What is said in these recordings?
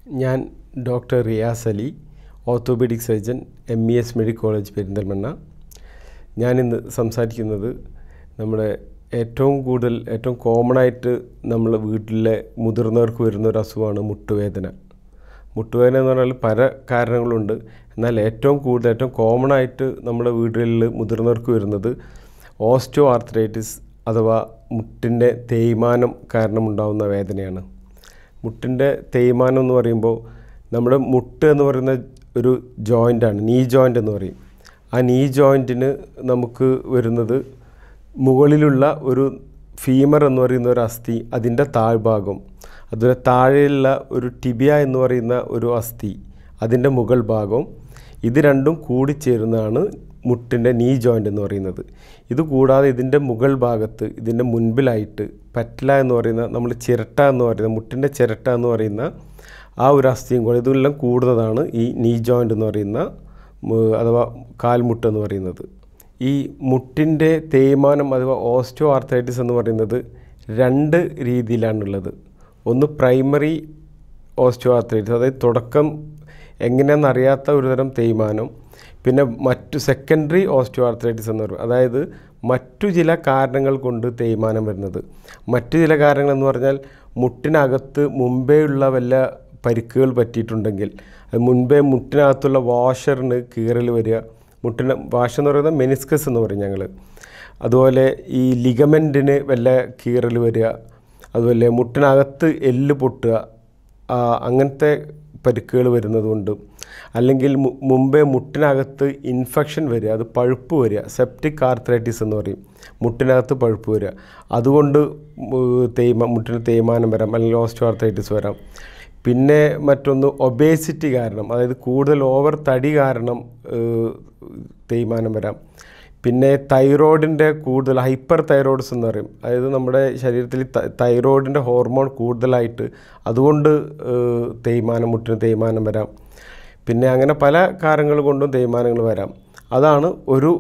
ഞാൻ doctor Riyas Ali orthopaedic surgeon M E S medical college Perinthalmanna ഞാനിന്ന് സംസാരിക്കുന്നത് നമ്മുടെ ഏറ്റവും കൂടുതൽ ഏറ്റവും കോമൺ ആയിട്ട് നമ്മൾ വീട്ടിലെ മുതിർന്നവർക്ക് വരുന്ന ഒരു അസുഖമാണ് മുട്ടുവേദന മുട്ടുവേദന എന്ന് പറഞ്ഞാൽ പല കാരണങ്ങളുണ്ട് എന്നാൽ ഏറ്റവും കൂടുതൽ ഏറ്റവും കോമൺ ആയിട്ട് നമ്മുടെ വീടുകളിൽ മുതിർന്നവർക്ക് വരുന്നത് ഓസ്റ്റോ ആർത്രൈറ്റിസ് അഥവാ മുട്ടിൻ്റെ തേയ്മാനം കാരണമുണ്ടാകുന്ന വേദനയാണ് മുട്ടിൻ്റെ തേയ്മാനം എന്ന് പറയുമ്പോൾ നമ്മുടെ മുട്ട് എന്ന് പറയുന്ന ഒരു ജോയിൻ്റാണ് നീ ജോയിൻ്റ് എന്ന് പറയും ആ നീ ജോയിൻറ്റിന് നമുക്ക് വരുന്നത് മുകളിലുള്ള ഒരു ഫീമർ എന്ന് പറയുന്ന ഒരു അസ്ഥി അതിൻ്റെ താഴ്ഭാഗം അതുപോലെ താഴെയുള്ള ഒരു ടിബിയ എന്ന് പറയുന്ന ഒരു അസ്ഥി അതിൻ്റെ മുകൾ ഭാഗം ഇത് രണ്ടും കൂടിച്ചേരുന്നതാണ് മുട്ടിൻ്റെ നീ ജോയിൻ്റ് എന്ന് പറയുന്നത് ഇത് കൂടാതെ ഇതിൻ്റെ മുകൾ ഭാഗത്ത് ഇതിൻ്റെ മുൻപിലായിട്ട് പറ്റല എന്ന് പറയുന്ന നമ്മൾ ചിരട്ട എന്ന് പറയുന്ന മുട്ടിൻ്റെ ചിരട്ട എന്ന് പറയുന്ന ആ ഒരു അസ്ഥിയും കൂടെ ഇതെല്ലാം കൂടുന്നതാണ് ഈ നീ ജോയിൻ്റ് എന്ന് പറയുന്ന മ്, അഥവാ കാൽമുട്ട് എന്ന് പറയുന്നത് ഈ മുട്ടിൻ്റെ തേയ്മാനം അഥവാ ഓസ്റ്റോ ആർത്തൈറ്റിസ് എന്ന് പറയുന്നത് രണ്ട് രീതിയിലാണുള്ളത് ഒന്ന് പ്രൈമറി ഓസ്റ്റോ ആർത്തൈറ്റിസ് അതായത് തുടക്കം എങ്ങനെയാണെന്ന് അറിയാത്ത ഒരുതരം തേയ്മാനം പിന്നെ മറ്റു സെക്കൻഡറി ഓസ്റ്റോ ആർത്രൈറ്റിസ് എന്ന് പറയും അതായത് മറ്റു ചില കാരണങ്ങൾ കൊണ്ട് തേയ്മാനം വരുന്നത് മറ്റു ചില കാരണങ്ങൾ എന്ന് പറഞ്ഞാൽ മുട്ടിനകത്ത് മുമ്പേ ഉള്ള വല്ല പരിക്കുകൾ പറ്റിയിട്ടുണ്ടെങ്കിൽ അത് മുൻപേ മുട്ടിനകത്തുള്ള വാഷറിന് കീറൽ വരിക മുട്ടിന് വാഷർ എന്ന് പറയുന്നത് മെനിസ്കസ് എന്ന് പറയും ഞങ്ങൾ അതുപോലെ ഈ ലിഗമെൻറ്റിന് വല്ല കീറൽ വരിക അതുപോലെ മുട്ടിനകത്ത് എല്ല് പൊട്ടുക ആ, അങ്ങനത്തെ പരിക്കുകൾ വരുന്നത് കൊണ്ട് അല്ലെങ്കിൽ മു- മുമ്പേ മുട്ടിനകത്ത് ഇൻഫെക്ഷൻ വരിക അത് പഴുപ്പ് വരിക സെപ്റ്റിക് ആർത്രൈറ്റിസ് എന്ന് പറയും മുട്ടിനകത്ത് പഴുപ്പ് വരിക അതുകൊണ്ട് മു- തേയ്മ മുട്ടിന് തേയ്മാനം വരാം അല്ലെങ്കിൽ ഓസ്റ്റോ ആർത്രൈറ്റിസ് വരാം പിന്നെ മറ്റൊന്ന് ഒബേസിറ്റി കാരണം അതായത് കൂടുതൽ ഓവർ തടി കാരണം ഏഹ്, തേയ്മാനം വരാം പിന്നെ തൈറോയിഡിൻ്റെ കൂടുതൽ ഹൈപ്പർ തൈറോയിഡ്സ് എന്ന് പറയും അതായത് നമ്മുടെ ശരീരത്തിൽ ത- തൈറോയിഡിൻ്റെ ഹോർമോൺ കൂടുതലായിട്ട് അതുകൊണ്ട് ഏഹ്, തേയ്മാനം മുട്ടിന് തേയ്മാനം വരാം പിന്നെ അങ്ങനെ പല കാരണങ്ങൾ കൊണ്ടും തേയ്മാനങ്ങൾ വരാം അതാണ് ഒരു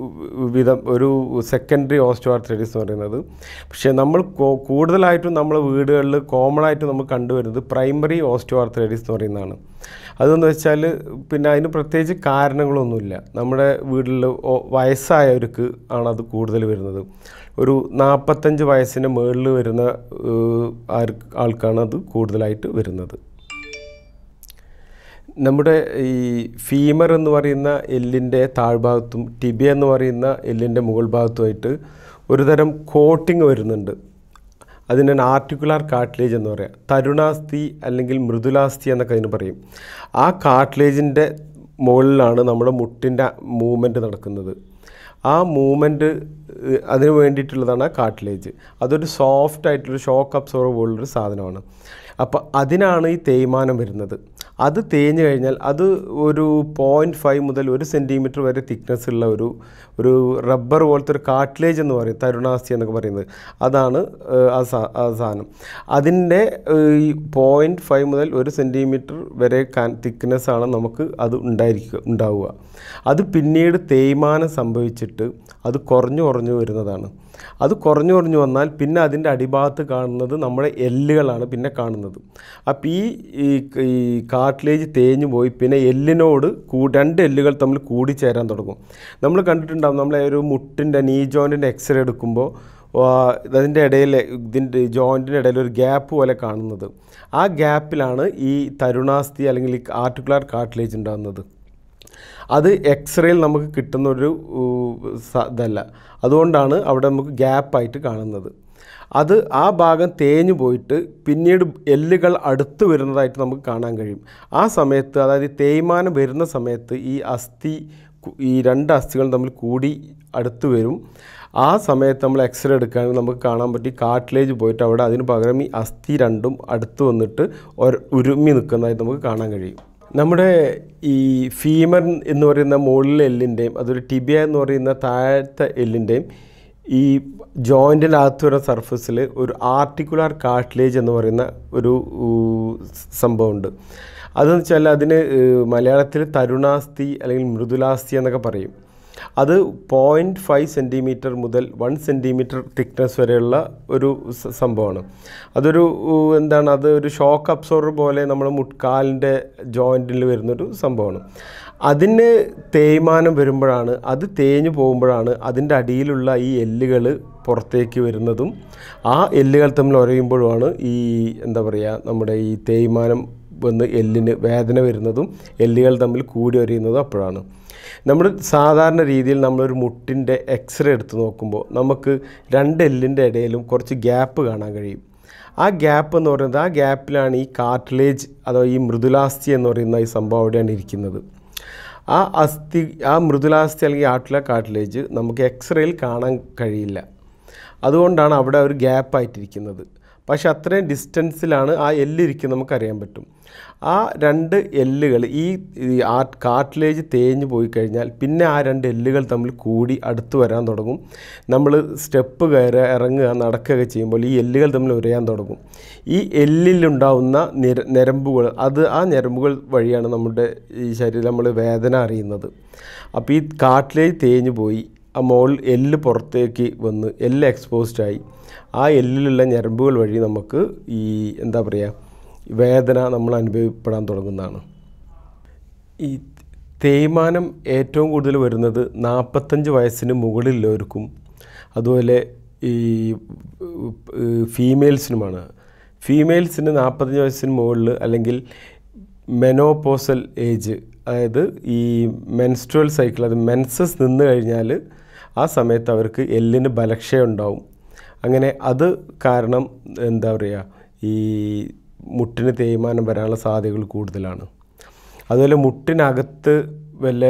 വിധം ഒരു സെക്കൻഡറി ഓസ്റ്റോ ആർത്രൈറ്റിസ് എന്ന് പറയുന്നത് പക്ഷേ നമ്മൾ കോ- കൂടുതലായിട്ടും നമ്മളെ വീടുകളിൽ കോമൺ ആയിട്ട് നമ്മൾ കണ്ടുവരുന്നത് പ്രൈമറി ഓസ്റ്റോ ആർത്രൈറ്റിസ് എന്ന് പറയുന്നതാണ് അതെന്ന് വെച്ചാൽ പിന്നെ അതിന് പ്രത്യേകിച്ച് കാരണങ്ങളൊന്നുമില്ല നമ്മുടെ വീട്ടിൽ ഓ- വയസ്സായവർക്ക് ആണ് അത് കൂടുതൽ വരുന്നത് ഒരു നാൽപ്പത്തഞ്ച് വയസ്സിന് മുകളിൽ വരുന്ന ഏഹ്, ആർക്ക് ആൾക്കാണ് അത് കൂടുതലായിട്ട് വരുന്നത് നമ്മുടെ ഈ ഫീമർ എന്ന് പറയുന്ന എല്ലിൻ്റെ താഴ്ഭാഗത്തും ടിബിയ എന്ന് പറയുന്ന എല്ലിൻ്റെ മുകൾ ഭാഗത്തുമായിട്ട് ഒരുതരം കോട്ടിങ് വരുന്നുണ്ട് അതിന് ആർട്ടിക്കുലാർ കാർട്ടിലേജ് എന്ന് പറയാം തരുണാസ്ഥി അല്ലെങ്കിൽ മൃദുലാസ്ഥി എന്നൊക്കെ അതിന് പറയും ആ കാർട്ടിലേജിൻ്റെ മുകളിലാണ് നമ്മുടെ മുട്ടിൻ്റെ മൂവ്മെൻറ്റ് നടക്കുന്നത് ആ മൂവ്മെൻറ്റ് അതിന് വേണ്ടിയിട്ടുള്ളതാണ് ആ കാർട്ടിലേജ് അതൊരു സോഫ്റ്റ് ആയിട്ടുള്ള ഷോക്ക് അബ്സോർവ് പോലുള്ളൊരു സാധനമാണ് അപ്പോൾ അതിനാണ് ഈ തേയ്മാനം വരുന്നത് അത് തേഞ്ഞ് കഴിഞ്ഞാൽ അത് ഒരു പോയിൻറ്റ് ഫൈവ് മുതൽ ഒരു സെൻറ്റിമീറ്റർ വരെ തിക്നെസ് ഉള്ള ഒരു ഒരു റബ്ബർ പോലത്തെ ഒരു കാർട്ടിലേജ് എന്ന് പറയും തരുണാസ്ഥി എന്നൊക്കെ പറയുന്നത് അതാണ് ഏഹ്, ആ സാ ആ സാധനം അതിൻ്റെ ഏഹ്, ഈ പോയിൻറ്റ് ഫൈവ് മുതൽ ഒരു സെൻറ്റിമീറ്റർ വരെ കാൻ തിക്നെസ് ആണ് നമുക്ക് അത് ഉണ്ടായിരിക്കുക ഉണ്ടാവുക അത് പിന്നീട് തേയ്മാനം സംഭവിച്ചിട്ട് അത് കുറഞ്ഞു കുറഞ്ഞു വരുന്നതാണ് അത് കുറഞ്ഞു കുറഞ്ഞു വന്നാൽ പിന്നെ അതിൻ്റെ അടിഭാഗത്ത് കാണുന്നത് നമ്മുടെ എല്ലുകളാണ് പിന്നെ കാണുന്നത് അപ്പോൾ ഈ ഈ ഈ കാർട്ടിലേജ് തേഞ്ഞു പോയി പിന്നെ എല്ലിനോട് കൂ രണ്ട് എല്ലുകൾ തമ്മിൽ കൂടിച്ചേരാൻ തുടങ്ങും നമ്മൾ കണ്ടിട്ടുണ്ടാകും നമ്മളെ ഒരു മുട്ടിൻ്റെ നീ ജോയിൻറ്റിൻ്റെ എക്സ്റേ എടുക്കുമ്പോൾ അതിൻ്റെ ഇടയിൽ ഇതിൻ്റെ ജോയിൻറ്റിൻ്റെ ഇടയിൽ ഒരു ഗ്യാപ്പ് പോലെ കാണുന്നത് ആ ഗ്യാപ്പിലാണ് ഈ തരുണാസ്ഥി അല്ലെങ്കിൽ ഈ ആർട്ടിക്കുലാർ കാർട്ടിലേജ് ഉണ്ടാകുന്നത് അത് എക്സ്റേയിൽ നമുക്ക് കിട്ടുന്നൊരു ഊ, സ- ഇതല്ല അതുകൊണ്ടാണ് അവിടെ നമുക്ക് ഗ്യാപ്പായിട്ട് കാണുന്നത് അത് ആ ഭാഗം തേഞ്ഞു പോയിട്ട് പിന്നീട് എല്ലുകൾ അടുത്ത് വരുന്നതായിട്ട് നമുക്ക് കാണാൻ കഴിയും ആ സമയത്ത് അതായത് ഈ തേയ്മാനം വരുന്ന സമയത്ത് ഈ അസ്ഥി കു- ഈ രണ്ട് അസ്ഥികൾ തമ്മിൽ കൂടി അടുത്ത് വരും ആ സമയത്ത് നമ്മൾ എക്സ്റേ എടുക്കുകയാണെങ്കിൽ നമുക്ക് കാണാൻ പറ്റി കാർട്ടിലേജ് പോയിട്ട് അവിടെ അതിന് പകരം ഈ അസ്ഥി രണ്ടും അടുത്ത് വന്നിട്ട് ഒരു ഉരുമ്മി നിൽക്കുന്നതായിട്ട് നമുക്ക് കാണാൻ കഴിയും നമ്മുടെ ഈ ഫീമർ എന്ന് പറയുന്ന മുകളിലെ എല്ലിൻ്റെയും അതൊരു ടിബിയ എന്ന് പറയുന്ന താഴത്തെ എല്ലിൻ്റെയും ഈ ജോയിൻറ്റിനകത്ത് വരുന്ന സർഫസിൽ ഒരു ആർട്ടിക്കുലാർ കാർട്ടിലേജ് എന്ന് പറയുന്ന ഒരു ഊ, സംഭവമുണ്ട് അതെന്ന് വെച്ചാൽ അതിന് ഏഹ്, മലയാളത്തിൽ തരുണാസ്ഥി അല്ലെങ്കിൽ മൃദുലാസ്ഥി എന്നൊക്കെ പറയും അത് പോയിൻറ്റ് ഫൈവ് സെൻറ്റിമീറ്റർ മുതൽ വൺ സെൻറ്റിമീറ്റർ തിക്നെസ് വരെയുള്ള ഒരു സ- സംഭവമാണ് അതൊരു ഉ, എന്താണ് അത് ഒരു ഷോക്ക് അബ്സോർബർ പോലെ നമ്മുടെ മുട്കാലിൻ്റെ ജോയിൻറ്റിൽ വരുന്നൊരു സംഭവമാണ് അതിന് തേയ്മാനം വരുമ്പോഴാണ് അത് തേഞ്ഞു പോകുമ്പോഴാണ് അതിൻ്റെ അടിയിലുള്ള ഈ എല്ലുകൾ പുറത്തേക്ക് വരുന്നതും ആ എല്ലുകൾ തമ്മിൽ ഉരയുമ്പോഴുമാണ് ഈ എന്താ പറയുക നമ്മുടെ ഈ തേയ്മാനം വന്ന് എല്ലിന് വേദന വരുന്നതും എല്ലുകൾ തമ്മിൽ കൂടി ഉരയുന്നതും അപ്പോഴാണ് നമ്മൾ സാധാരണ രീതിയിൽ നമ്മളൊരു മുട്ടിൻ്റെ എക്സ്റേ എടുത്ത് നോക്കുമ്പോൾ നമുക്ക് രണ്ട് എല്ലിൻ്റെ ഇടയിലും കുറച്ച് ഗ്യാപ്പ് കാണാൻ കഴിയും ആ ഗ്യാപ്പ് എന്ന് പറയുന്നത് ആ ഗ്യാപ്പിലാണ് ഈ കാർട്ടിലേജ് അഥവാ ഈ മൃദുലാസ്ഥി എന്ന് പറയുന്ന ഈ സംഭവം അവിടെയാണ് ഇരിക്കുന്നത് ആ അസ്ഥി ആ മൃദുലാസ്ഥി അല്ലെങ്കിൽ ആട്ടില കാർട്ടിലേജ് നമുക്ക് എക്സ്റേയിൽ കാണാൻ കഴിയില്ല അതുകൊണ്ടാണ് അവിടെ ഒരു ഗ്യാപ്പായിട്ടിരിക്കുന്നത് പക്ഷെ അത്രയും ഡിസ്റ്റൻസിലാണ് ആ എല്ലിരിക്കുന്നത് നമുക്കറിയാൻ പറ്റും ആ രണ്ട് എല്ലുകൾ ഈ ഈ ആ കാർട്ടിലേജ് തേഞ്ഞ് പോയി കഴിഞ്ഞാൽ പിന്നെ ആ രണ്ട് എല്ലുകൾ തമ്മിൽ കൂടി അടുത്ത് വരാൻ തുടങ്ങും നമ്മൾ സ്റ്റെപ്പ് കയറുക ഇറങ്ങുക നടക്കുകയൊക്കെ ചെയ്യുമ്പോൾ ഈ എല്ലുകൾ തമ്മിൽ ഉരയാൻ തുടങ്ങും ഈ എല്ലിലുണ്ടാവുന്ന നിര ഞരമ്പുകൾ അത് ആ ഞരമ്പുകൾ വഴിയാണ് നമ്മുടെ ഈ ശരീരം നമ്മൾ വേദന അറിയുന്നത് അപ്പോൾ ഈ കാർട്ടിലേജ് തേഞ്ഞ് പോയി ആ മോൾ എല്ല് പുറത്തേക്ക് വന്ന് എല്ല് എക്സ്പോസ്ഡ് ആയി ആ എല്ലിലുള്ള ഞരമ്പുകൾ വഴി നമുക്ക് ഈ എന്താ പറയുക വേദന നമ്മൾ അനുഭവപ്പെടാൻ തുടങ്ങുന്നതാണ് ഈ തേയ്മാനം ഏറ്റവും കൂടുതൽ വരുന്നത് നാൽപ്പത്തഞ്ച് വയസ്സിന് മുകളിലുള്ളവർക്കും അതുപോലെ ഈ ഫീമെയിൽസിനുമാണ് ഫീമെയിൽസിന് നാൽപ്പത്തഞ്ച് വയസ്സിന് മുകളിൽ അല്ലെങ്കിൽ മെനോപോസൽ ഏജ് അതായത് ഈ മെൻസ്ട്രുവൽ സൈക്കിൾ അത് മെൻസസ് നിന്ന് കഴിഞ്ഞാൽ ആ സമയത്ത് അവർക്ക് എല്ലിന് ബലക്ഷയം ഉണ്ടാവും അങ്ങനെ അത് കാരണം എന്താ പറയുക ഈ മുട്ടിന് തേയ്മാനം വരാനുള്ള സാധ്യതകൾ കൂടുതലാണ് അതുപോലെ മുട്ടിനകത്ത് വല്ല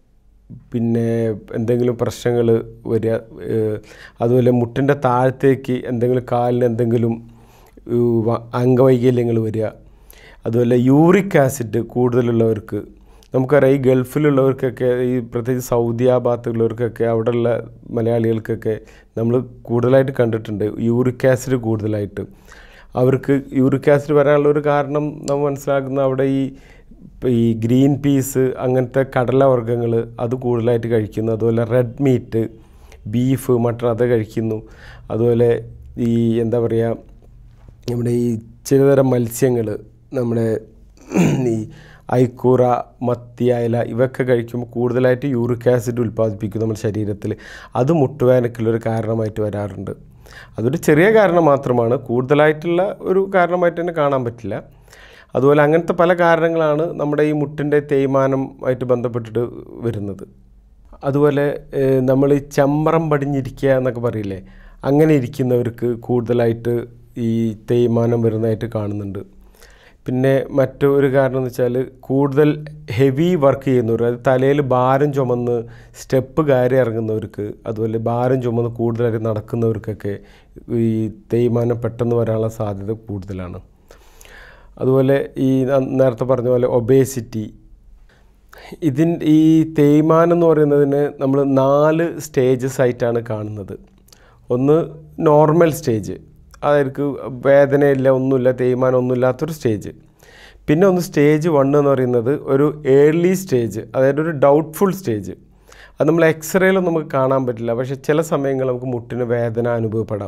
പിന്നെ എന്തെങ്കിലും പ്രശ്നങ്ങൾ വരിക ഏഹ് അതുപോലെ മുട്ടിൻ്റെ താഴത്തേക്ക് എന്തെങ്കിലും കാലിന് എന്തെങ്കിലും ഏഹ് വ- അംഗവൈകല്യങ്ങൾ വരിക അതുപോലെ യൂറിക് ആസിഡ് കൂടുതലുള്ളവർക്ക് നമുക്കറിയാം ഈ ഗൾഫിലുള്ളവർക്കൊക്കെ ഈ പ്രത്യേകിച്ച് സൗദി ആ ഭാഗത്തുള്ളവർക്കൊക്കെ അവിടെയുള്ള മലയാളികൾക്കൊക്കെ നമ്മൾ കൂടുതലായിട്ട് കണ്ടിട്ടുണ്ട് യൂറിക് ആസിഡ് കൂടുതലായിട്ട് അവർക്ക് യൂറിക് ആസിഡ് വരാനുള്ള ഒരു കാരണം നമ്മൾ മനസ്സിലാക്കുന്ന അവിടെ ഈ ഇപ്പം ഈ ഗ്രീൻ പീസ് അങ്ങനത്തെ കടലവർഗ്ഗങ്ങൾ അത് കൂടുതലായിട്ട് കഴിക്കുന്നു അതുപോലെ റെഡ് മീറ്റ് ബീഫ് മട്ടൺ അത് കഴിക്കുന്നു അതുപോലെ ഈ എന്താ പറയുക നമ്മുടെ ഈ ചിലതരം മത്സ്യങ്ങൾ നമ്മുടെ ഈ ഐക്കൂറ മത്തി അയല ഇവയൊക്കെ കഴിക്കുമ്പോൾ കൂടുതലായിട്ട് യൂറിക് ആസിഡ് ഉൽപ്പാദിപ്പിക്കും നമ്മുടെ ശരീരത്തിൽ അത് മുട്ടുവേദനയ്ക്കുള്ളൊരു കാരണമായിട്ട് വരാറുണ്ട് അതൊരു ചെറിയ കാരണം മാത്രമാണ് കൂടുതലായിട്ടുള്ള ഒരു കാരണമായിട്ട് തന്നെ കാണാൻ പറ്റില്ല അതുപോലെ അങ്ങനത്തെ പല കാരണങ്ങളാണ് നമ്മുടെ ഈ മുട്ടിൻ്റെ തേയ്മാനം ആയിട്ട് ബന്ധപ്പെട്ടിട്ട് വരുന്നത് അതുപോലെ നമ്മൾ ഈ ചമ്രം പടിഞ്ഞിരിക്കുക എന്നൊക്കെ പറയില്ലേ അങ്ങനെ ഇരിക്കുന്നവർക്ക് കൂടുതലായിട്ട് ഈ തേയ്മാനം വരുന്നതായിട്ട് കാണുന്നുണ്ട് പിന്നെ മറ്റൊരു കാരണം എന്ന് വെച്ചാൽ കൂടുതൽ ഹെവി വർക്ക് ചെയ്യുന്നവർ അതായത് തലയിൽ ഭാരം ചുമന്ന് സ്റ്റെപ്പ് കയറി ഇറങ്ങുന്നവർക്ക് അതുപോലെ ഭാരം ചുമന്ന് കൂടുതലായിട്ട് നടക്കുന്നവർക്കൊക്കെ ഈ തേയ്മാനം പെട്ടെന്ന് വരാനുള്ള സാധ്യത കൂടുതലാണ് അതുപോലെ ഈ ന- നേരത്തെ പറഞ്ഞ പോലെ ഒബേസിറ്റി ഇതിൻ ഈ തേയ്മാനം എന്ന് പറയുന്നതിന് നമ്മൾ നാല് സ്റ്റേജസ് ആയിട്ടാണ് കാണുന്നത് ഒന്ന് നോർമൽ സ്റ്റേജ് അതായത് വേദനയില്ല ഒന്നുമില്ല തേയ്മാനം ഒന്നുമില്ലാത്തൊരു സ്റ്റേജ് പിന്നെ ഒന്ന് സ്റ്റേജ് വൺ എന്ന് പറയുന്നത് ഒരു ഏർലി സ്റ്റേജ് അതായത് ഒരു ഡൗട്ട്ഫുൾ സ്റ്റേജ് അത് നമ്മൾ എക്സ്റേയിലൊന്നും നമുക്ക് കാണാൻ പറ്റില്ല പക്ഷേ ചില സമയങ്ങളിൽ നമുക്ക് മുട്ടിന് വേദന അനുഭവപ്പെടാം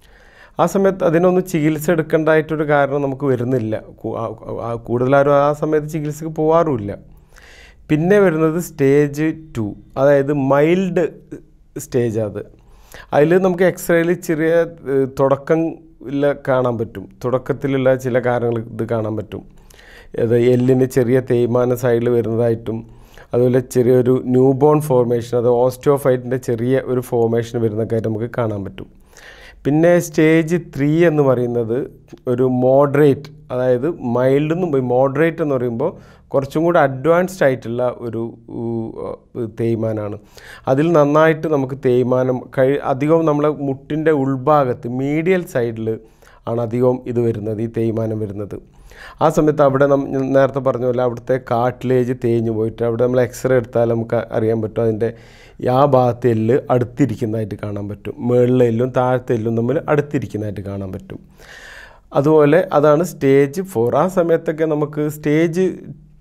ആ സമയത്ത് അതിനൊന്നും ചികിത്സ എടുക്കേണ്ടതായിട്ടൊരു കാരണം നമുക്ക് വരുന്നില്ല കൂ- ആ- ആ- കൂടുതലാരും ആ സമയത്ത് ചികിത്സക്ക് പോകാറുമില്ല പിന്നെ വരുന്നത് സ്റ്റേജ് ടു അതായത് മൈൽഡ് സ്റ്റേജ് അത് അതിൽ നമുക്ക് എക്സ്റേയിൽ ചെറിയ ഏഹ്, തുടക്കം ഇല്ല കാണാൻ പറ്റും തുടക്കത്തിലുള്ള ചില കാരണങ്ങൾ ഇത് കാണാൻ പറ്റും അത് എല്ലിന് ചെറിയ തേയ്മാന സൈഡിൽ വരുന്നതായിട്ടും അതുപോലെ ചെറിയൊരു ന്യൂ ബോൺ ഫോർമേഷൻ അത് ഓസ്റ്റിയോഫൈറ്റിൻ്റെ ചെറിയ ഒരു ഫോർമേഷൻ വരുന്നതൊക്കെയായിട്ട് നമുക്ക് കാണാൻ പറ്റും പിന്നെ സ്റ്റേജ് ത്രീ എന്ന് പറയുന്നത് ഒരു മോഡറേറ്റ് അതായത് മൈൽഡ് എന്നും പോയി മോഡറേറ്റ് എന്ന് പറയുമ്പോൾ കുറച്ചും കൂടി അഡ്വാൻസ്ഡ് ആയിട്ടുള്ള ഒരു ഊ, ഏഹ്, തേയ്മാനാണ് അതിൽ നന്നായിട്ട് നമുക്ക് തേയ്മാനം കഴി അധികവും നമ്മളെ മുട്ടിൻ്റെ ഉൾഭാഗത്ത് മീഡിയൽ സൈഡിൽ ആണ് അധികവും ഇത് വരുന്നത് ഈ തേയ്മാനം വരുന്നത് ആ സമയത്ത് അവിടെ നം ഞാൻ നേരത്തെ പറഞ്ഞ പോലെ അവിടുത്തെ കാട്ടിലേജ് തേഞ്ഞു പോയിട്ട് അവിടെ നമ്മൾ എക്സ്റേ എടുത്താൽ നമുക്ക് അറിയാൻ പറ്റും അതിൻ്റെ ആ ഭാഗത്തെ എല്ല് അടുത്തിരിക്കുന്നതായിട്ട് കാണാൻ പറ്റും മുകളിലെ എല്ലും താഴത്തെ എല്ലും തമ്മിൽ അടുത്തിരിക്കുന്നതായിട്ട് കാണാൻ പറ്റും അതുപോലെ അതാണ് സ്റ്റേജ് ഫോർ ആ സമയത്തൊക്കെ നമുക്ക് സ്റ്റേജ്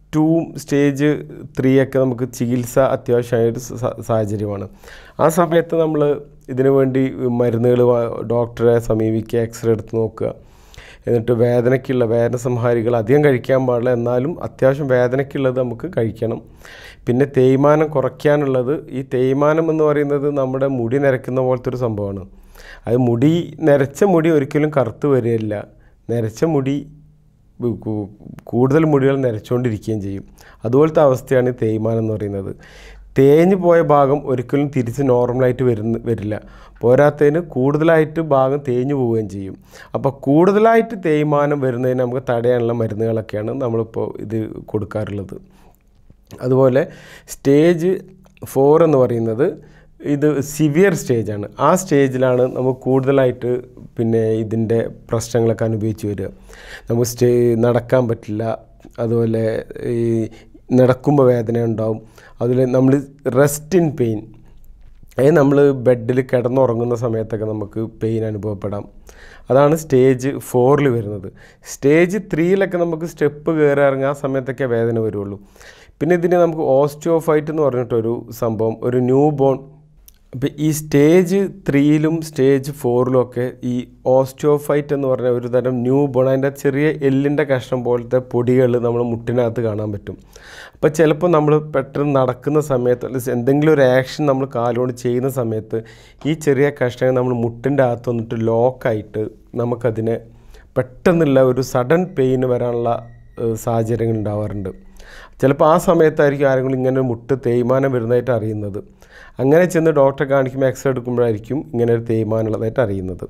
ടൂവും സ്റ്റേജ് ത്രീ ഒക്കെ നമുക്ക് ചികിത്സ അത്യാവശ്യമായൊരു സ- സാഹചര്യമാണ് ആ സമയത്ത് നമ്മൾ ഇതിനു വേണ്ടി മരുന്നുകൾ ഡോക്ടറെ സമീപിക്കുക എക്സ്റേ എടുത്ത് നോക്കുക എന്നിട്ട് വേദനയ്ക്കുള്ള വേദന സംഹാരികൾ അധികം കഴിക്കാൻ പാടില്ല എന്നാലും അത്യാവശ്യം വേദനയ്ക്കുള്ളത് നമുക്ക് കഴിക്കണം പിന്നെ തേയ്മാനം കുറയ്ക്കാനുള്ളത് ഈ തേയ്മാനം എന്ന് പറയുന്നത് നമ്മുടെ മുടി നരയ്ക്കുന്ന പോലത്തെ ഒരു സംഭവമാണ് അത് മുടി നരച്ച മുടി ഒരിക്കലും കറുത്ത് വരികയില്ല നരച്ച മുടി കു- കു- കൂടുതൽ മുടികൾ നരച്ചുകൊണ്ടിരിക്കുകയും ചെയ്യും അതുപോലത്തെ അവസ്ഥയാണ് ഈ തേയ്മാനം എന്ന് പറയുന്നത് തേഞ്ഞു പോയ ഭാഗം ഒരിക്കലും തിരിച്ച് നോർമലായിട്ട് വരുന്ന വരില്ല പോരാത്തതിന് കൂടുതലായിട്ട് ഭാഗം തേഞ്ഞു പോവുകയും ചെയ്യും അപ്പോൾ കൂടുതലായിട്ട് തേയ്മാനം വരുന്നതിന് നമുക്ക് തടയാനുള്ള മരുന്നുകളൊക്കെയാണ് നമ്മളിപ്പോൾ ഇത് കൊടുക്കാറുള്ളത് അതുപോലെ സ്റ്റേജ് ഫോർ എന്ന് പറയുന്നത് ഇത് സിവിയർ സ്റ്റേജാണ് ആ സ്റ്റേജിലാണ് നമുക്ക് കൂടുതലായിട്ട് പിന്നെ ഇതിൻ്റെ പ്രശ്നങ്ങളൊക്കെ അനുഭവിച്ച് വരിക നമുക്ക് സ്റ്റേ നടക്കാൻ പറ്റില്ല അതുപോലെ ഈ നടക്കുമ്പോൾ വേദന ഉണ്ടാവും അതുപോലെ നമ്മൾ റെസ്റ്റ് ഇൻ പെയിൻ അതായത് നമ്മൾ ബെഡിൽ കിടന്നുറങ്ങുന്ന സമയത്തൊക്കെ നമുക്ക് പെയിൻ അനുഭവപ്പെടാം അതാണ് സ്റ്റേജ് ഫോറിൽ വരുന്നത് സ്റ്റേജ് ത്രീയിലൊക്കെ നമുക്ക് സ്റ്റെപ്പ് കയറി ഇറങ്ങുക ആ സമയത്തൊക്കെ വേദന വരുള്ളൂ പിന്നെ ഇതിന് നമുക്ക് ഓസ്റ്റിയോഫൈറ്റ് എന്ന് പറഞ്ഞിട്ടൊരു സംഭവം ഒരു ന്യൂ ബോൺ അപ്പോൾ ഈ സ്റ്റേജ് ത്രീയിലും സ്റ്റേജ് ഫോറിലും ഒക്കെ ഈ ഓസ്റ്റിയോഫൈറ്റ് എന്ന് പറഞ്ഞ ഒരു തരം ന്യൂ ബോൺ അതിൻ്റെ ചെറിയ എല്ലിൻ്റെ കഷ്ണം പോലത്തെ പൊടികൾ നമ്മൾ മുട്ടിനകത്ത് കാണാൻ പറ്റും അപ്പോൾ ചിലപ്പോൾ നമ്മൾ പെട്ടെന്ന് നടക്കുന്ന സമയത്ത് അല്ലെങ്കിൽ എന്തെങ്കിലും ഒരു ആക്ഷൻ നമ്മൾ കാലുകൊണ്ട് ചെയ്യുന്ന സമയത്ത് ഈ ചെറിയ കഷ്ണങ്ങൾ നമ്മൾ മുട്ടിൻ്റെ അകത്ത് വന്നിട്ട് ലോക്കായിട്ട് നമുക്കതിനെ പെട്ടെന്നുള്ള ഒരു സഡൻ പെയിൻ വരാനുള്ള ഏഹ്, സാഹചര്യങ്ങൾ ഉണ്ടാവാറുണ്ട് ചിലപ്പോൾ ആ സമയത്തായിരിക്കും ആരെങ്കിലും ഇങ്ങനെ ഒരു മുട്ട് തേയ്മാനം വരുന്നതായിട്ട് അറിയുന്നത് അങ്ങനെ ചെന്ന് ഡോക്ടറെ കാണിക്കുമ്പോൾ എക്സ്റേ എടുക്കുമ്പോഴായിരിക്കും ഇങ്ങനെ ഒരു തേയ്മാനം ഉള്ളതായിട്ട് അറിയുന്നത്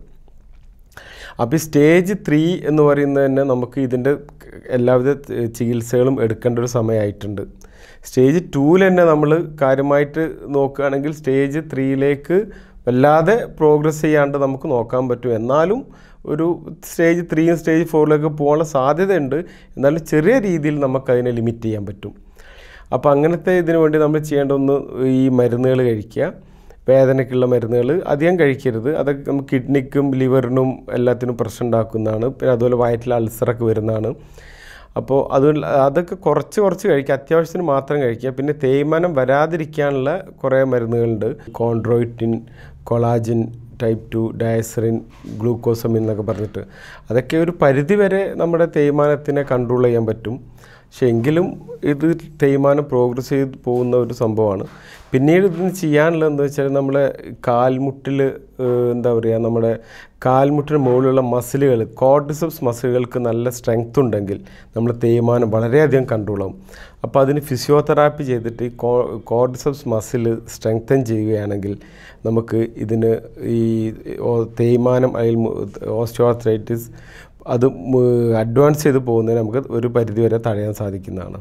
അപ്പോൾ ഈ സ്റ്റേജ് ത്രീ എന്ന് പറയുന്നത് തന്നെ നമുക്ക് ഇതിൻ്റെ എല്ലാവിധ ചികിത്സകളും എടുക്കേണ്ട ഒരു സമയമായിട്ടുണ്ട് സ്റ്റേജ് ടൂവിൽ തന്നെ നമ്മൾ കാര്യമായിട്ട് നോക്കുകയാണെങ്കിൽ സ്റ്റേജ് ത്രീയിലേക്ക് വല്ലാതെ പ്രോഗ്രസ് ചെയ്യാണ്ട് നമുക്ക് നോക്കാൻ പറ്റും എന്നാലും ഒരു സ്റ്റേജ് ത്രീയും സ്റ്റേജ് ഫോറിലേക്ക് പോകാനുള്ള സാധ്യതയുണ്ട് എന്നാലും ചെറിയ രീതിയിൽ നമുക്കതിനെ ലിമിറ്റ് ചെയ്യാൻ പറ്റും അപ്പോൾ അങ്ങനത്തെ ഇതിനു വേണ്ടി നമ്മൾ ചെയ്യേണ്ട ഒന്ന് ഈ മരുന്നുകൾ കഴിക്കുക വേദനയ്ക്കുള്ള മരുന്നുകൾ അധികം കഴിക്കരുത് അതൊക്കെ നമുക്ക് കിഡ്നിക്കും ലിവറിനും എല്ലാത്തിനും പ്രശ്നം ഉണ്ടാക്കുന്നതാണ് പിന്നെ അതുപോലെ വയറ്റിൽ അൾസറൊക്കെ വരുന്നതാണ് അപ്പോൾ അത് അതൊക്കെ കുറച്ച് കുറച്ച് കഴിക്കുക അത്യാവശ്യത്തിന് മാത്രം കഴിക്കുക പിന്നെ തേയ്മാനം വരാതിരിക്കാനുള്ള കുറേ മരുന്നുകളുണ്ട് chondroitin collagen type two diacerein glucosamine എന്നൊക്കെ പറഞ്ഞിട്ട് അതൊക്കെ ഒരു പരിധി വരെ നമ്മുടെ തേയ്മാനത്തിനെ കൺട്രോൾ ചെയ്യാൻ പറ്റും പക്ഷെ എങ്കിലും ഇത് തേയ്മാനം പ്രോഗ്രസ് ചെയ്ത് പോകുന്ന ഒരു സംഭവമാണ് പിന്നീട് ഇതിന് ചെയ്യാനുള്ളത് എന്താ വെച്ചാൽ നമ്മളെ കാൽമുട്ടിൽ എന്താ പറയുക നമ്മുടെ കാൽമുട്ടിന് മുകളിലുള്ള മസിലുകൾ കോർഡിസപ്സ് മസിലുകൾക്ക് നല്ല സ്ട്രെങ്ത് ഉണ്ടെങ്കിൽ നമ്മൾ തേയ്മാനം വളരെയധികം കൺട്രോൾ ആവും അപ്പോൾ അതിന് ഫിസിയോതെറാപ്പി ചെയ്തിട്ട് ഈ കോ കോർഡിസപ്സ് മസിൽ സ്ട്രെങ്തൻ ചെയ്യുകയാണെങ്കിൽ നമുക്ക് ഇതിന് ഈ ഓ- തേയ്മാനം അല്ലെങ്കിൽ ഓസ്റ്റിയോആർത്രൈറ്റിസ് അത് അഡ്വാൻസ് ചെയ്ത് പോകുന്നതിന് നമുക്ക് ഒരു പരിധി വരെ തടയാൻ സാധിക്കുന്നതാണ്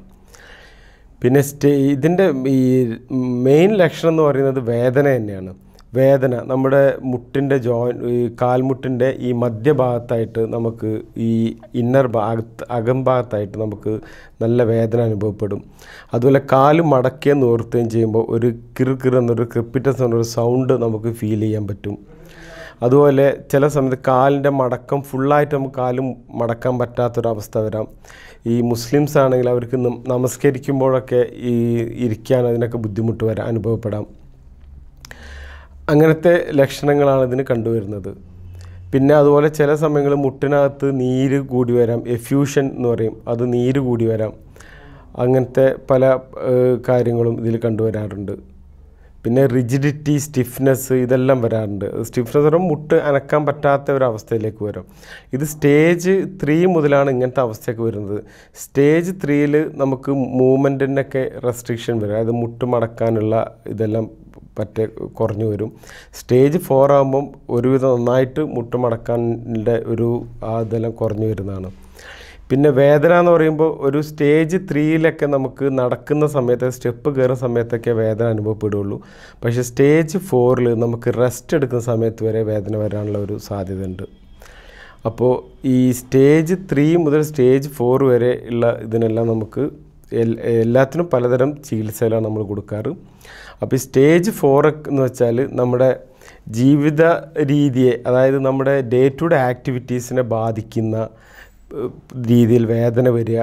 പിന്നെ സ്റ്റേ ഇതിൻ്റെ ഈ മെയിൻ ലക്ഷണം എന്ന് പറയുന്നത് വേദന തന്നെയാണ് വേദന നമ്മുടെ മുട്ടിൻ്റെ ജോയിൻ ഈ കാൽമുട്ടിൻ്റെ ഈ മധ്യഭാഗത്തായിട്ട് നമുക്ക് ഈ ഇന്നർ ഭാഗത്ത് അകംഭാഗത്തായിട്ട് നമുക്ക് നല്ല വേദന അനുഭവപ്പെടും അതുപോലെ കാല് മടക്കുകയും നിവർത്തുകയും ചെയ്യുമ്പോൾ ഒരു കിറു കിറു എന്നൊരു ക്രിപ്പിറ്റസ് എന്നൊരു സൗണ്ട് നമുക്ക് ഫീൽ ചെയ്യാൻ പറ്റും അതുപോലെ ചില സമയത്ത് കാലിൻ്റെ മടക്കം ഫുള്ളായിട്ട് നമുക്ക് കാലും മടക്കാൻ പറ്റാത്തൊരവസ്ഥ വരാം ഈ മുസ്ലിംസ് ആണെങ്കിൽ അവർക്ക് നം- നമസ്കരിക്കുമ്പോഴൊക്കെ ഈ ഇരിക്കാൻ അതിനൊക്കെ ബുദ്ധിമുട്ട് വരാൻ അനുഭവപ്പെടാം അങ്ങനത്തെ ലക്ഷണങ്ങളാണ് ഇതിന് കണ്ടുവരുന്നത് പിന്നെ അതുപോലെ ചില സമയങ്ങളിൽ മുട്ടിനകത്ത് നീര് കൂടി വരാം എഫ്യൂഷൻ എന്ന് പറയും അത് നീര് കൂടി വരാം അങ്ങനത്തെ പല ഏഹ്, കാര്യങ്ങളും ഇതിൽ കണ്ടുവരാറുണ്ട് പിന്നെ റിജിഡിറ്റി സ്റ്റിഫ്നെസ് ഇതെല്ലാം വരാറുണ്ട് സ്റ്റിഫ്നെസ് പറയുമ്പോൾ മുട്ട് അനക്കാൻ പറ്റാത്ത ഒരു അവസ്ഥയിലേക്ക് വരാം ഇത് സ്റ്റേജ് ത്രീ മുതലാണ് ഇങ്ങനത്തെ അവസ്ഥയൊക്കെ വരുന്നത് സ്റ്റേജ് ത്രീയിൽ നമുക്ക് മൂവ്മെൻറ്റിനൊക്കെ റെസ്ട്രിക്ഷൻ വരും അതായത് മുട്ട് മടക്കാനുള്ള ഇതെല്ലാം പറ്റേ കുറഞ്ഞു വരും സ്റ്റേജ് ഫോർ ആകുമ്പം ഒരുവിധം നന്നായിട്ട് മുട്ട് മടക്കാൻ്റെ ഒരു ആ ഇതെല്ലാം കുറഞ്ഞു വരുന്നതാണ് പിന്നെ വേദന എന്ന് പറയുമ്പോൾ ഒരു സ്റ്റേജ് ത്രീയിലൊക്കെ നമുക്ക് നടക്കുന്ന സമയത്ത് സ്റ്റെപ്പ് കയറുന്ന സമയത്തൊക്കെ വേദന അനുഭവപ്പെടുകയുള്ളൂ പക്ഷേ സ്റ്റേജ് ഫോറിൽ നമുക്ക് റെസ്റ്റ് എടുക്കുന്ന സമയത്ത് വരെ വേദന വരാനുള്ള ഒരു സാധ്യതയുണ്ട് അപ്പോൾ ഈ സ്റ്റേജ് ത്രീ മുതൽ സ്റ്റേജ് ഫോർ വരെ ഉള്ള ഇതിനെല്ലാം നമുക്ക് എൽ- എല്ലാത്തിനും പലതരം ചികിത്സകളാണ് നമ്മൾ കൊടുക്കാറ് അപ്പോൾ ഈ സ്റ്റേജ് ഫോർ എന്ന് വെച്ചാൽ നമ്മുടെ ജീവിത രീതിയെ അതായത് നമ്മുടെ ഡേ ടു ഡേ ആക്ടിവിറ്റീസിനെ ബാധിക്കുന്ന ഏഹ്, രീതിയിൽ വേദന വരിക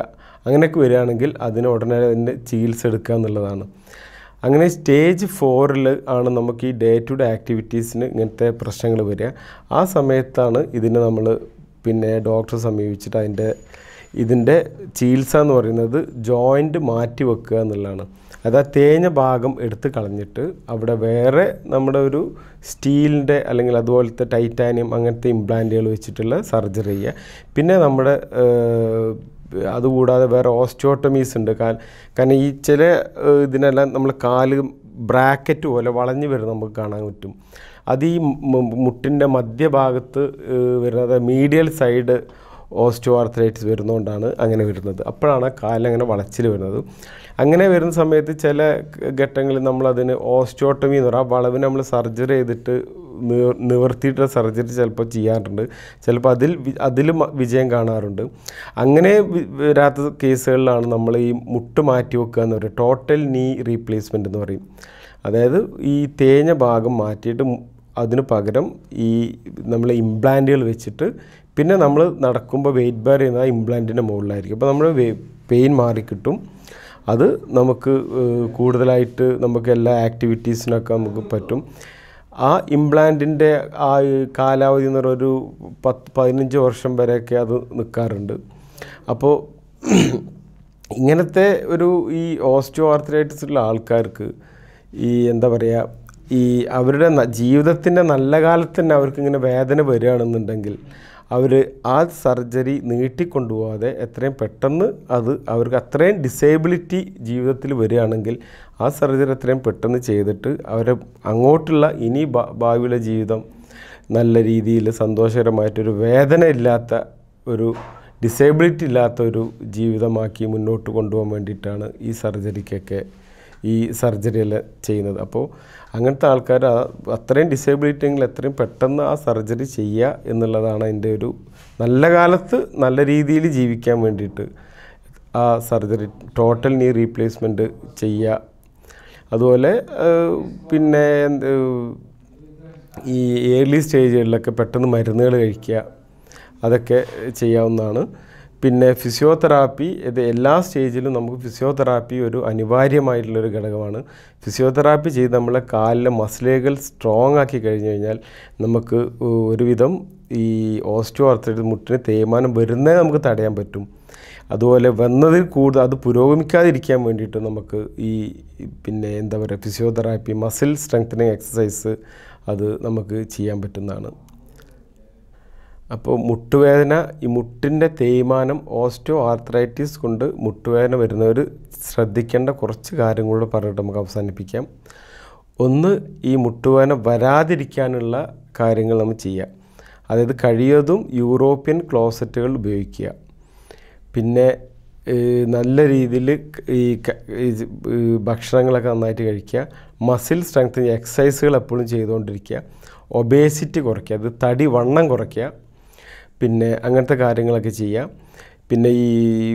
അങ്ങനെയൊക്കെ വരികയാണെങ്കിൽ അതിന് ഉടനെ തന്നെ ചികിത്സ എടുക്കുക എന്നുള്ളതാണ് അങ്ങനെ സ്റ്റേജ് ഫോറിൽ ആണ് നമുക്ക് ഈ ഡേ ടു ഡേ ആക്ടിവിറ്റീസിന് ഇങ്ങനത്തെ പ്രശ്നങ്ങൾ വരിക ആ സമയത്താണ് ഇതിന് നമ്മൾ പിന്നെ ഡോക്ടറെ സമീപിച്ചിട്ട് അതിൻ്റെ ഇതിൻ്റെ ചികിത്സ എന്ന് പറയുന്നത് ജോയിൻറ്റ് മാറ്റി വെക്കുക എന്നുള്ളതാണ് അത് ആ തേഞ്ഞ ഭാഗം എടുത്ത് കളഞ്ഞിട്ട് അവിടെ വേറെ നമ്മുടെ ഒരു സ്റ്റീലിൻ്റെ അല്ലെങ്കിൽ അതുപോലത്തെ ടൈറ്റാനിയം അങ്ങനത്തെ ഇംപ്ലാന്റുകൾ വെച്ചിട്ടുള്ള സർജറി ചെയ്യുക പിന്നെ നമ്മുടെ ഏഹ്, അതുകൂടാതെ വേറെ ഓസ്റ്റിയോട്ടമീസ് ഉണ്ട് കാ- കാരണം ഈ ചില ഏഹ്, ഇതിനെല്ലാം നമ്മൾ കാല് ബ്രാക്കറ്റ് പോലെ വളഞ്ഞു വരുന്നത് നമുക്ക് കാണാൻ പറ്റും അത് ഈ മു- മുട്ടിൻ്റെ മധ്യഭാഗത്ത് ഏഹ്, വരുന്നത് മീഡിയൽ സൈഡ് ഓസ്റ്റോ ആർത്രൈറ്റിസ് വരുന്നതുകൊണ്ടാണ് അങ്ങനെ വരുന്നത് അപ്പോഴാണ് കാലങ്ങനെ വളച്ചിൽ വരുന്നത് അങ്ങനെ വരുന്ന സമയത്ത് ചില ഘട്ടങ്ങളിൽ നമ്മളതിന് ഓസ്റ്റോട്ടമി എന്ന് പറയുക ആ വളവിന് നമ്മൾ സർജറി ചെയ്തിട്ട് നിവ- നിവർത്തിയിട്ടുള്ള സർജറി ചിലപ്പോൾ ചെയ്യാറുണ്ട് ചിലപ്പോൾ അതിൽ വി- അതിലും വിജയം കാണാറുണ്ട് അങ്ങനെ വി- വരാത്ത കേസുകളിലാണ് നമ്മൾ ഈ മുട്ട് മാറ്റി വെക്കുക എന്ന് പറയുക ടോട്ടൽ നീ റീപ്ലേസ്മെൻ്റ് എന്ന് പറയും അതായത് ഈ തേഞ്ഞ ഭാഗം മാറ്റിയിട്ട് മു- അതിന് പകരം ഈ നമ്മൾ ഇംപ്ലാന്റുകൾ വെച്ചിട്ട് പിന്നെ നമ്മൾ നടക്കുമ്പോൾ വെയിറ്റ് ബെയർ ചെയ്യുന്ന ആ ഇംപ്ലാന്റിൻ്റെ മുകളിലായിരിക്കും അപ്പോൾ നമ്മൾ പെയിൻ മാറിക്കിട്ടും അത് നമുക്ക് ഏഹ്, കൂടുതലായിട്ട് നമുക്ക് എല്ലാ ആക്ടിവിറ്റീസിനൊക്കെ നമുക്ക് പറ്റും ആ ഇംപ്ലാന്റിൻ്റെ ആ ഈ കാലാവധി എന്ന് പറയുന്ന ഒരു പത്ത് പതിനഞ്ച് വർഷം വരെയൊക്കെ അത് നിൽക്കാറുണ്ട് അപ്പോൾ ഇങ്ങനത്തെ ഒരു ഈ ഓസ്റ്റിയോ ആർത്രൈറ്റിസ് ഉള്ള ആൾക്കാർക്ക് ഈ എന്താ പറയുക ഈ അവരുടെ ന- ജീവിതത്തിൻ്റെ നല്ല കാലത്ത് തന്നെ അവർക്ക് ഇങ്ങനെ വേദന വരികയാണെന്നുണ്ടെങ്കിൽ അവർ ആ സർജറി നീട്ടിക്കൊണ്ടുപോകാതെ എത്രയും പെട്ടെന്ന് അത് അവർക്ക് അത്രയും ഡിസേബിലിറ്റി ജീവിതത്തിൽ വരികയാണെങ്കിൽ ആ സർജറി എത്രയും പെട്ടെന്ന് ചെയ്തിട്ട് അവരെ അങ്ങോട്ടുള്ള ഇനി ഭാ- ഭാവിയിലെ ജീവിതം നല്ല രീതിയിൽ സന്തോഷകരമായിട്ടൊരു വേദന ഇല്ലാത്ത ഒരു ഡിസേബിലിറ്റി ഇല്ലാത്ത ഒരു ജീവിതമാക്കി മുന്നോട്ട് കൊണ്ടുപോകാൻ വേണ്ടിയിട്ടാണ് ഈ സർജറിക്കൊക്കെ ഈ സർജറി എല്ലാം ചെയ്യുന്നത് അപ്പോൾ അങ്ങനത്തെ ആൾക്കാർ ആ- അത്രയും ഡിസേബിലിറ്റി എങ്കിൽ എത്രയും പെട്ടെന്ന് ആ സർജറി ചെയ്യുക എന്നുള്ളതാണ് അതിൻ്റെ ഒരു നല്ല കാലത്ത് നല്ല രീതിയിൽ ജീവിക്കാൻ വേണ്ടിയിട്ട് ആ സർജറി ടോട്ടൽ നീ റീപ്ലേസ്മെൻറ്റ് ചെയ്യുക അതുപോലെ ഏഹ്, പിന്നെ എന്ത് ഈ ഏർലി സ്റ്റേജുകളിലൊക്കെ പെട്ടെന്ന് മരുന്നുകൾ കഴിക്കുക അതൊക്കെ ചെയ്യാവുന്നതാണ് പിന്നെ ഫിസിയോതെറാപ്പി ഇത് എല്ലാ സ്റ്റേജിലും നമുക്ക് ഫിസിയോതെറാപ്പി ഒരു അനിവാര്യമായിട്ടുള്ളൊരു ഘടകമാണ് ഫിസിയോതെറാപ്പി ചെയ്ത് നമ്മളെ കാലിലെ മസിലുകൾ സ്ട്രോങ് ആക്കി കഴിഞ്ഞ് കഴിഞ്ഞാൽ നമുക്ക് ഒരുവിധം ഈ ഓസ്റ്റോ ആർത്രൈറ്റിസ് മുട്ടിന് തേയ്മാനം വരുന്നത് നമുക്ക് തടയാൻ പറ്റും അതുപോലെ വന്നതിൽ കൂടുതൽ അത് പുരോഗമിക്കാതിരിക്കാൻ വേണ്ടിയിട്ട് നമുക്ക് ഈ പിന്നെ എന്താ പറയുക ഫിസിയോതെറാപ്പി മസിൽ സ്ട്രെങ്തനിങ് എക്സസൈസ് അത് നമുക്ക് ചെയ്യാൻ പറ്റുന്നതാണ് അപ്പോൾ മുട്ടുവേദന ഈ മുട്ടിൻ്റെ തേയ്മാനം ഓസ്റ്റോ ആർത്രൈറ്റിസ് കൊണ്ട് മുട്ടുവേദന വരുന്നവർ ശ്രദ്ധിക്കേണ്ട കുറച്ച് കാര്യങ്ങളൂടെ പറഞ്ഞിട്ട് നമുക്ക് അവസാനിപ്പിക്കാം ഒന്ന് ഈ മുട്ടുവേദന വരാതിരിക്കാനുള്ള കാര്യങ്ങൾ നമ്മൾ ചെയ്യാം അതായത് കഴിയതും യൂറോപ്യൻ ക്ലോസറ്റുകൾ ഉപയോഗിക്കുക പിന്നെ ഏഹ്, നല്ല രീതിയിൽ ഈ ക- ഈ ജ്- ഈ ഭക്ഷണങ്ങളൊക്കെ നന്നായിട്ട് കഴിക്കുക മസിൽ സ്ട്രെങ്ത് എക്സസൈസുകൾ എപ്പോഴും ചെയ്തുകൊണ്ടിരിക്കുക ഒബേസിറ്റി കുറയ്ക്കുക അത് തടി വണ്ണം കുറയ്ക്കുക പിന്നെ അങ്ങനത്തെ കാര്യങ്ങളൊക്കെ ചെയ്യാം പിന്നെ ഈ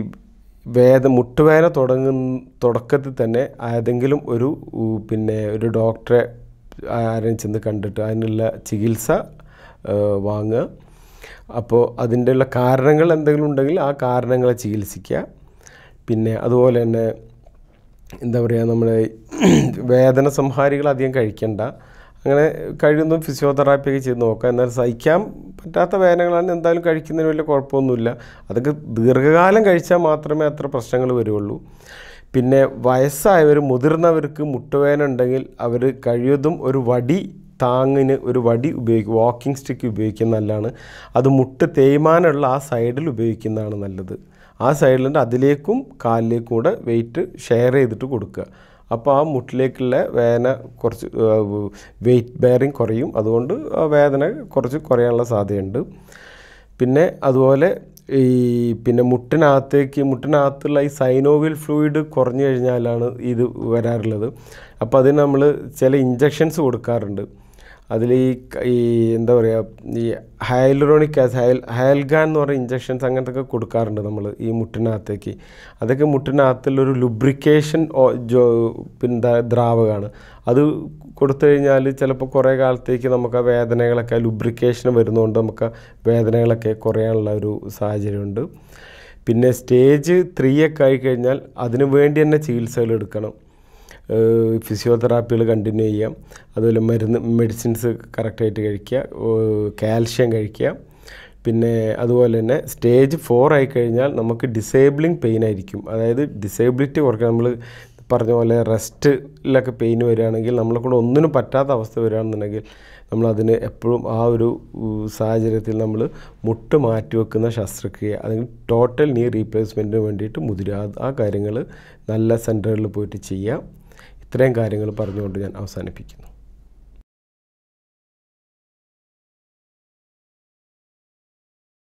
വേദ മുട്ടുവേദന തുടങ്ങുന്ന തുടക്കത്തിൽ തന്നെ ഏതെങ്കിലും ഒരു ഉ, പിന്നെ ഒരു ഡോക്ടറെ ആരെയും ചെന്ന് കണ്ടിട്ട് അതിനുള്ള ചികിത്സ ആ, വാങ്ങുക അപ്പോൾ അതിൻ്റെ ഉള്ള കാരണങ്ങൾ എന്തെങ്കിലും ഉണ്ടെങ്കിൽ ആ കാരണങ്ങളെ ചികിത്സിക്കുക പിന്നെ അതുപോലെ തന്നെ എന്താ പറയുക നമ്മുടെ വേദന സംഹാരികൾ അധികം കഴിക്കണ്ട അങ്ങനെ കഴിയുന്നതും ഫിസിയോതെറാപ്പി ഒക്കെ ചെയ്ത് നോക്കുക എന്നാൽ സഹിക്കാൻ പറ്റാത്ത വേദനകളാണ് എന്തായാലും കഴിക്കുന്നതിന് വലിയ കുഴപ്പമൊന്നുമില്ല അതൊക്കെ ദീർഘകാലം കഴിച്ചാൽ മാത്രമേ അത്ര പ്രശ്നങ്ങൾ വരുള്ളൂ പിന്നെ വയസ്സായവർ മുതിർന്നവർക്ക് മുട്ടുവേദന ഉണ്ടെങ്കിൽ അവർ കഴിയതും ഒരു വടി താങ്ങിന് ഒരു വടി ഉപയോഗിക്കും വാക്കിംഗ് സ്റ്റിക്ക് ഉപയോഗിക്കുന്നത് നല്ലതാണ് അത് മുട്ട് തേയ്മാനമുള്ള ആ സൈഡിൽ ഉപയോഗിക്കുന്നതാണ് നല്ലത് ആ സൈഡിലുണ്ട് അതിലേക്കും കാലിലേക്കും കൂടെ വെയിറ്റ് ഷെയർ ചെയ്തിട്ട് കൊടുക്കുക അപ്പോൾ ആ മുട്ടിലേക്കുള്ള വേദന കുറച്ച് വെയിറ്റ് ബെയറിങ് കുറയും അതുകൊണ്ട് ആ വേദന കുറച്ച് കുറയാനുള്ള സാധ്യതയുണ്ട് പിന്നെ അതുപോലെ ഈ പിന്നെ മുട്ടിനകത്തേക്ക് മുട്ടിനകത്തുള്ള ഈ സൈനോവിയൽ ഫ്ലൂയിഡ് കുറഞ്ഞു കഴിഞ്ഞാലാണ് ഇത് വരാറുള്ളത് അപ്പോൾ അതിന് നമ്മൾ ചില ഇഞ്ചക്ഷൻസ് കൊടുക്കാറുണ്ട് അതിൽ ഈ ക- ഈ എന്താ പറയുക ഈ ഹയലുറോണിക് ആസിഡ് ഹയൽ ഹയൽഗാൻ എന്ന് പറയുന്ന ഇഞ്ചക്ഷൻസ് അങ്ങനത്തെ ഒക്കെ കൊടുക്കാറുണ്ട് നമ്മൾ ഈ മുട്ടിനകത്തേക്ക് അതൊക്കെ മുട്ടിനകത്തുള്ളൊരു ലുബ്രിക്കേഷൻ ജോ പിന്നെ ദ്രാവകമാണ് അത് കൊടുത്തു കഴിഞ്ഞാൽ ചിലപ്പോൾ കുറേ കാലത്തേക്ക് നമുക്ക് ആ വേദനകളൊക്കെ ലുബ്രിക്കേഷൻ വരുന്നതുകൊണ്ട് നമുക്ക് ആ വേദനകളൊക്കെ കുറയാനുള്ള ഒരു സാഹചര്യമുണ്ട് പിന്നെ സ്റ്റേജ് ത്രീ ഒക്കെ ആയിക്കഴിഞ്ഞാൽ അതിനു വേണ്ടി തന്നെ ചികിത്സകൾ എടുക്കണം ഫിസിയോതെറാപ്പികൾ കണ്ടിന്യൂ ചെയ്യാം അതുപോലെ മരുന്ന് മെഡിസിൻസ് കറക്റ്റായിട്ട് കഴിക്കുക കാൽഷ്യം കഴിക്കുക പിന്നെ അതുപോലെ തന്നെ സ്റ്റേജ് ഫോർ ആയി കഴിഞ്ഞാൽ നമുക്ക് ഡിസേബിളിങ് പെയിൻ ആയിരിക്കും അതായത് ഡിസേബിലിറ്റി കുറയ്ക്കാൻ നമ്മൾ പറഞ്ഞ പോലെ റെസ്റ്റിലൊക്കെ പെയിൻ വരികയാണെങ്കിൽ നമ്മളെ കൊണ്ട് ഒന്നിനും പറ്റാത്ത അവസ്ഥ വരികയാണെന്നുണ്ടെങ്കിൽ നമ്മളതിന് എപ്പോഴും ആ ഒരു ഉം, സാഹചര്യത്തിൽ നമ്മൾ മുട്ട് മാറ്റി വെക്കുന്ന ശസ്ത്രക്രിയ അല്ലെങ്കിൽ ടോട്ടൽ നീ റീപ്ലേസ്മെൻറ്റിന് വേണ്ടിയിട്ട് മുതിരുക ആ- ആ കാര്യങ്ങൾ നല്ല സെൻറ്ററുകളിൽ പോയിട്ട് ചെയ്യാം ഇത്രയും കാര്യങ്ങൾ പറഞ്ഞുകൊണ്ട് ഞാൻ അവസാനിപ്പിക്കുന്നു